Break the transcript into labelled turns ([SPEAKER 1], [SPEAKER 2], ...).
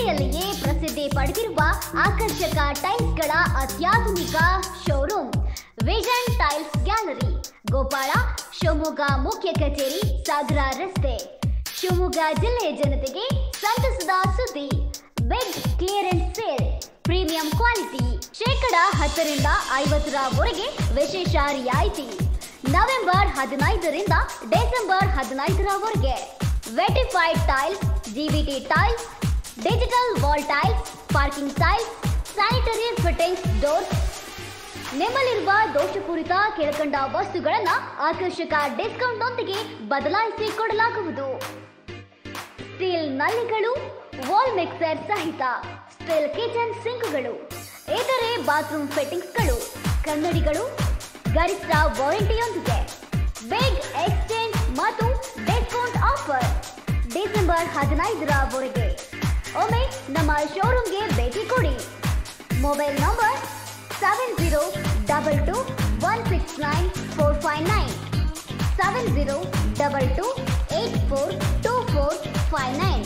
[SPEAKER 1] ಜಿಲ್ಲೆಯಲ್ಲಿಯೇ ಪ್ರಸಿದ್ಧಿ ಪಡೆದಿರುವ ಆಕರ್ಷಕ ಟೈಲ್ಸ್ಗಳ ಅತ್ಯಾಧುನಿಕ showroom vision tiles gallery Gopala Shivamogga ಮುಖ್ಯ ಕಚೇರಿ ಸಾಗರ ರಸ್ತೆ ಶಿವಮೊಗ್ಗ ಜಿಲ್ಲೆಯ ಜನತೆಗೆ ಸಂತಸದ ಸುದ್ದಿ big clearance sale premium quality ಶೇಕಡ ಹತ್ತರಿಂದ ಐವತ್ತರವರೆಗೆ ವಿಶೇಷ ರಿಯಾಯಿತಿ ನವೆಂಬರ್ ಹದಿನೈದರಿಂದ ಡಿಸೆಂಬರ್ ಹದಿನೈದರವರೆಗೆ vitrified tiles GBT tiles digital wall tiles parking tiles sanitary fittings doors ನಿಮ್ಮಲ್ಲಿರುವ ದೋಷಪೂರಿತ ಕೆಳಕಂಡ ವಸ್ತುಗಳನ್ನ ಆಕರ್ಷಕ ಡಿಸ್ಕೌಂಟ್ನೊಂದಿಗೆ ಬದಲಾಯಿಸಿ ಕೊಡಲಾಗುವುದು ಸ್ಟೀಲ್ ನಲ್ಲಿಗಳು ವಾಲ್ ಮಿಕ್ಸರ್ ಸಹಿತ ಸ್ಟೀಲ್ ಕಿಚನ್ ಸಿಂಕ್ಗಳು ಇತರೆ ಬಾತ್ರೂಮ್ ಫಿಟ್ಟಿಂಗ್ಸ್ಗಳು ಕನ್ನಡಿಗಳು ಗರಿಷ್ಠ ವಾರಂಟಿಯೊಂದಿಗೆ ಬಿಗ್ ಎಕ್ಸ್ಚೇಂಜ್ ಮತ್ತು ಡಿಸ್ಕೌಂಟ್ ಆಫರ್ ಡಿಸೆಂಬರ್ ಹದಿನೈದರವರೆಗೆ ಒಮ್ಮೆ ನಮ್ಮ ಶೋರೂಮ್ಗೆ ಭೇಟಿ ಕೊಡಿ mobile number seven zero double two one six nine four five nine seven zero double two eight four two four five nine